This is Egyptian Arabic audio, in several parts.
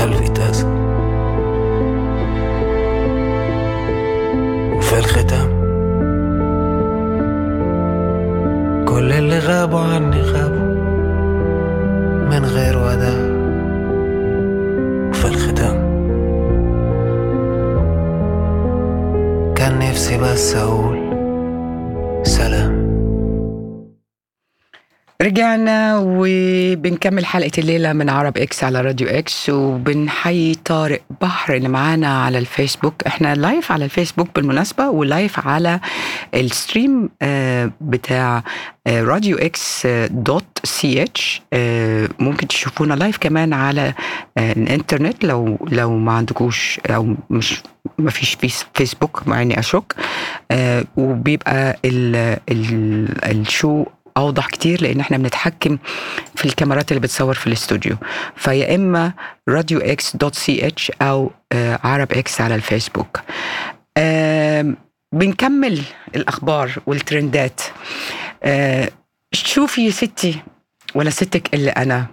هالفيتاس وفي الختام كل اللي غابوا عني غابوا من غير وداع وفي الختام كان نفسي بس أقول سلام رجعنا وبنكمل حلقة الليلة من عرب اكس على راديو اكس وبنحيي طارق بحر اللي معانا على الفيسبوك احنا لايف على الفيسبوك بالمناسبة ولايف على الستريم آه، بتاع راديو اكس دوت سي اتش ممكن تشوفونا لايف كمان على آه، الانترنت لو لو ما عندكوش او مش ما فيش فيس فيسبوك مع اني اشك آه، وبيبقى ال ال الشو اوضح كتير لان احنا بنتحكم في الكاميرات اللي بتصور في الاستوديو فيا اما راديو اكس دوت سي اتش او آه، عرب اكس على الفيسبوك آم، بنكمل الاخبار والترندات آه، شوفي يا ستي ولا ستك الا انا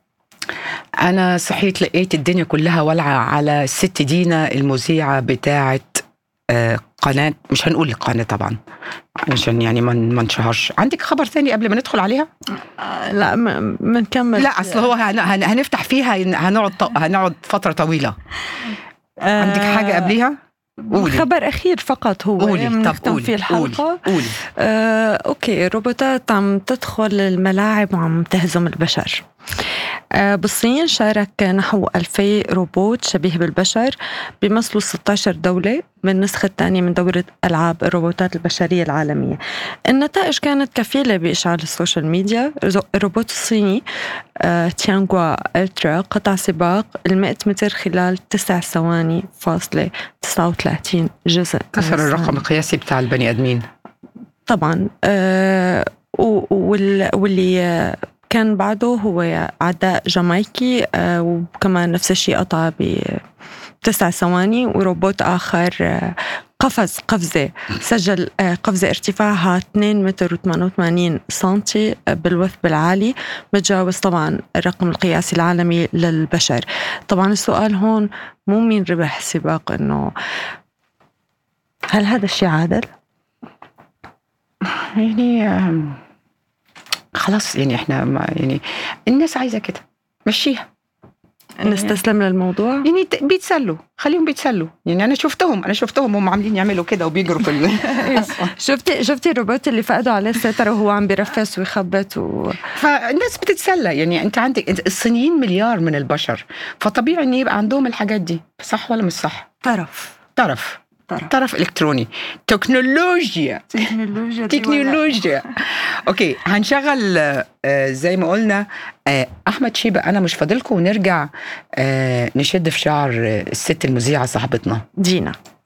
انا صحيت لقيت الدنيا كلها والعه على الست دينا المذيعه بتاعه آه، قناه مش هنقول القناه طبعا عشان يعني ما ما نشهرش عندك خبر ثاني قبل ما ندخل عليها لا م- منكمل لا اصل هو هن- هن- هنفتح فيها هنقعد ط- هنقعد فتره طويله عندك حاجه قبليها قولي خبر اخير فقط هو قولي طب بنختم قولي فيه الحلقه قولي, قولي. آه، اوكي الروبوتات عم تدخل الملاعب وعم تهزم البشر آه، بالصين شارك نحو 2000 روبوت شبيه بالبشر بيمثلوا 16 دولة بالنسخة الثانية من دورة ألعاب الروبوتات البشرية العالمية النتائج كانت كفيلة بإشعال السوشيال ميديا الرو- الروبوت الصيني آه، تيانغوا ألترا قطع سباق ال 100 متر خلال 9 ثواني فاصلة 39 جزء كسر من الرقم الثانية. القياسي بتاع البني ادمين طبعا آه و- وال- واللي آه، كان بعده هو عداء جامايكي آه وكمان نفس الشيء قطع ب تسع ثواني وروبوت آخر آه، قفز قفزة سجل آه، قفزة ارتفاعها 2 متر و88 سنتي آه، بالوثب العالي متجاوز طبعا الرقم القياسي العالمي للبشر طبعا السؤال هون مو مين ربح السباق انه هل هذا الشيء عادل؟ يعني آم، خلاص يعني احنا ما يعني الناس عايزه كده مشيها نستسلم للموضوع يعني ت- بيتسلوا خليهم بيتسلوا يعني انا شفتهم انا شفتهم هم عاملين يعملوا كده وبيجروا في ال... شفتي شفتي الروبوت اللي فقدوا عليه السيطرة وهو عم بيرفس ويخبط و... فالناس بتتسلى يعني انت عندك انت الصينيين مليار من البشر فطبيعي ان يبقى عندهم الحاجات دي صح ولا مش صح طرف طرف طرف طرف الكتروني تكنولوجيا تكنولوجيا تكنولوجيا اوكي هنشغل آه، زي ما قلنا آه، احمد شيبه انا مش فاضلكم ونرجع آه، نشد في شعر آه، الست المذيعه صاحبتنا دينا